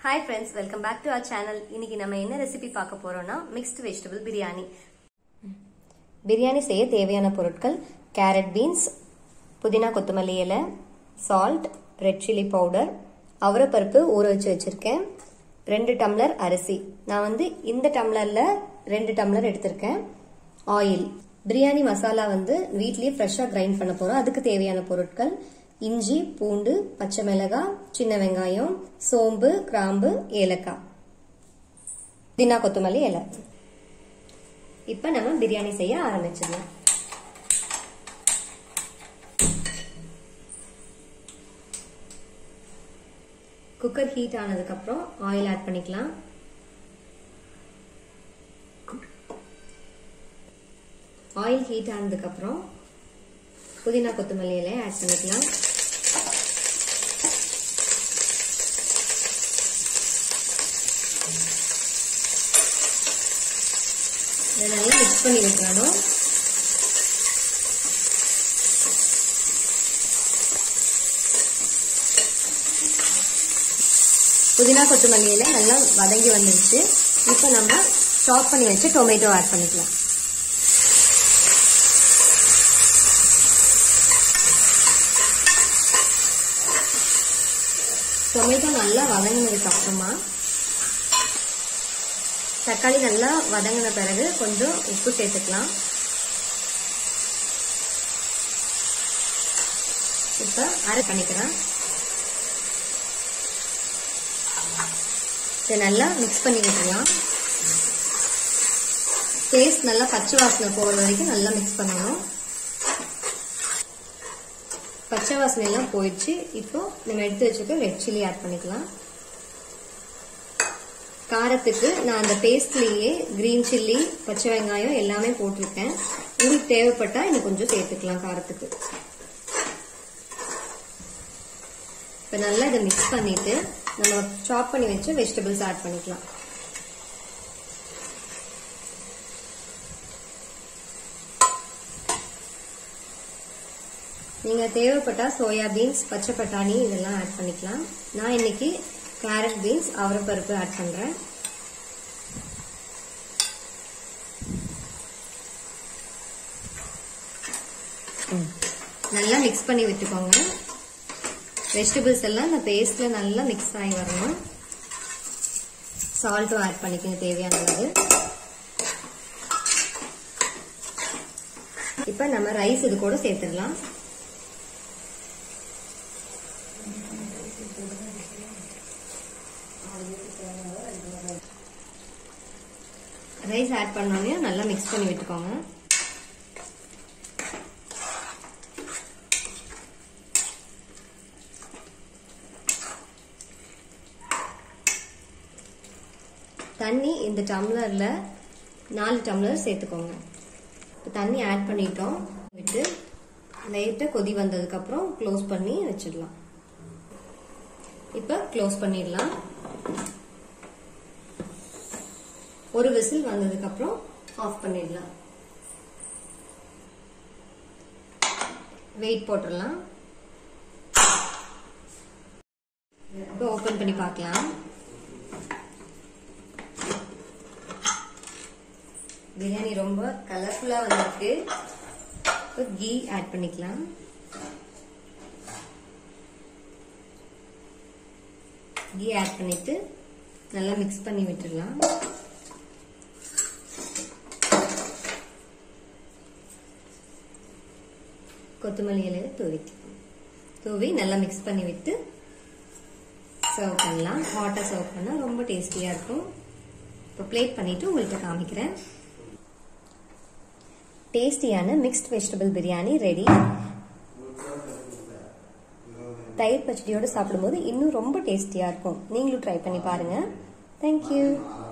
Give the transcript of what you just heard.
hi friends welcome back to our channel இன்னைக்கு நம்ம என்ன ரெசிபி பார்க்க போறோம்னா மிக்ஸ்டு வெஜிடபிள் பிரியாணி பிரியாணி செய்ய தேவையான பொருட்கள் கேரட் பீன்ஸ் புதினா கொத்தமல்லி இலை சால்ட் ரெட் சில்லி பவுடர் அவரைப்பருப்பு ஊற வச்சு வச்சிருக்கேன் ரெண்டு டம்ளர் அரிசி நான் வந்து இந்த டம்ளர்ல ரெண்டு டம்ளர் எடுத்திருக்கேன் ஆயில் பிரியாணி மசாலா வந்து வீட்லயே ஃப்ரெஷ்ஷாக கிரைண்ட் பண்ண போறோம் அதுக்கு தேவையான பொருட்கள் இஞ்சி பூண்டு பச்சை மிளகாய் சின்ன வெங்காயம் சோம்பு கிராம்பு ஏலக்காய் புதினா கொத்தமல்லி இலை இப்ப நம்ம பிரியாணி செய்ய ஆரம்பிச்சிடலாம் குக்கர் ஹீட் ஆனதுக்கு அப்புறம் ஆயில் ஆட் பண்ணிக்கலாம் ஆயில் ஹீட் ஆனதுக்கு அப்புறம் புதினா கொத்தமல்லி இலையை ஆட் பண்ணிக்கலாம் இதை நல்லா மிக்ஸ் பண்ணி விட்டுறணும் புதினா கொத்தமல்லி இலை நல்லா வதங்கி வந்துருச்சு இப்போ நம்ம சாப் பண்ணி வச்சு டொமேட்டோ ஆட் பண்ணிக்கலாம் டொமேட்டோ நல்லா வதங்கினதுக்கு அப்புறமா தக்காளி நல்லா வதங்கின பிறகு கொஞ்சம் உப்பு சேர்த்துக்கலாம் இப்போ அரை பண்ணிக்கலாம் இதை நல்லா மிக்ஸ் பண்ணி விட்டுலாம் டேஸ்ட் நல்லா பச்சை வாசனை போகிற வரைக்கும் நல்லா மிக்ஸ் பண்ணணும் பச்சை வாசனை எல்லாம் போயிடுச்சு இப்போ நம்ம எடுத்து வச்சுக்க ரெட் சில்லி ஆட் பண்ணிக்கலாம் காரத்துக்கு நான் அந்த பேஸ்ட்லேயே கிரீன் சில்லி பச்சை வெங்காயம் எல்லாமே போட்டிருக்கேன் உங்களுக்கு தேவைப்பட்டா இன்னும் கொஞ்சம் சேர்த்துக்கலாம் காரத்துக்கு இப்போ நல்லா இதை மிக்ஸ் பண்ணிட்டு நம்ம சாப் பண்ணி வச்சு வெஜிடபிள்ஸ் ஆட் பண்ணிக்கலாம் நீங்கள் தேவைப்பட்டா சோயா பீன்ஸ் பச்சை பட்டாணி இதெல்லாம் ஆட் பண்ணிக்கலாம் நான் இன்னைக்கு கேரட் பீன்ஸ் அவரைப்பருப்பு ஆட் பண்ணுறேன் நல்லா மிக்ஸ் பண்ணி விட்டுக்கோங்க வெஜிடபிள்ஸ் எல்லாம் இந்த பேஸ்ட்ல நல்லா மிக்ஸ் ஆகி வரணும் சால்ட்டும் ஆட் பண்ணிக்கணும் தேவையான அளவு இப்போ நம்ம ரைஸ் இது கூட சேர்த்துடலாம் ரைஸ் ஆட் பண்ணோடனே நல்லா மிக்ஸ் பண்ணி விட்டுக்கோங்க தண்ணி இந்த டம்ளர்ல நாலு டம்ளர் சேர்த்துக்கோங்க தண்ணி ஆட் பண்ணிட்டோம் விட்டு லைட்டாக கொதி வந்ததுக்கப்புறம் க்ளோஸ் பண்ணி வச்சிடலாம் இப்போ க்ளோஸ் பண்ணிடலாம் ஒரு விசில் வந்ததுக்கு அப்புறம் ஆஃப் பண்ணிடலாம் வெயிட் போட்டுடலாம் இப்போ ஓபன் பண்ணி பார்க்கலாம் பிரியாணி ரொம்ப கலர்ஃபுல்லா வந்திருக்கு இப்போ கீ ஆட் பண்ணிக்கலாம் கீ ஆட் பண்ணிட்டு நல்லா மிக்ஸ் பண்ணி விட்டுடலாம் கொத்தமல்லி இலையில தூவிக்கலாம் தூவி நல்லா மிக்ஸ் பண்ணி விட்டு சர்வ் பண்ணலாம் ஹாட்டாக சர்வ் பண்ணால் ரொம்ப டேஸ்டியாக இருக்கும் இப்போ பிளேட் பண்ணிவிட்டு உங்கள்கிட்ட காமிக்கிறேன் டேஸ்டியான மிக்ஸ்ட் வெஜிடபிள் பிரியாணி ரெடி தயிர் பச்சடியோடு சாப்பிடும்போது இன்னும் ரொம்ப டேஸ்டியாக இருக்கும் நீங்களும் ட்ரை பண்ணி பாருங்கள் தேங்க்யூ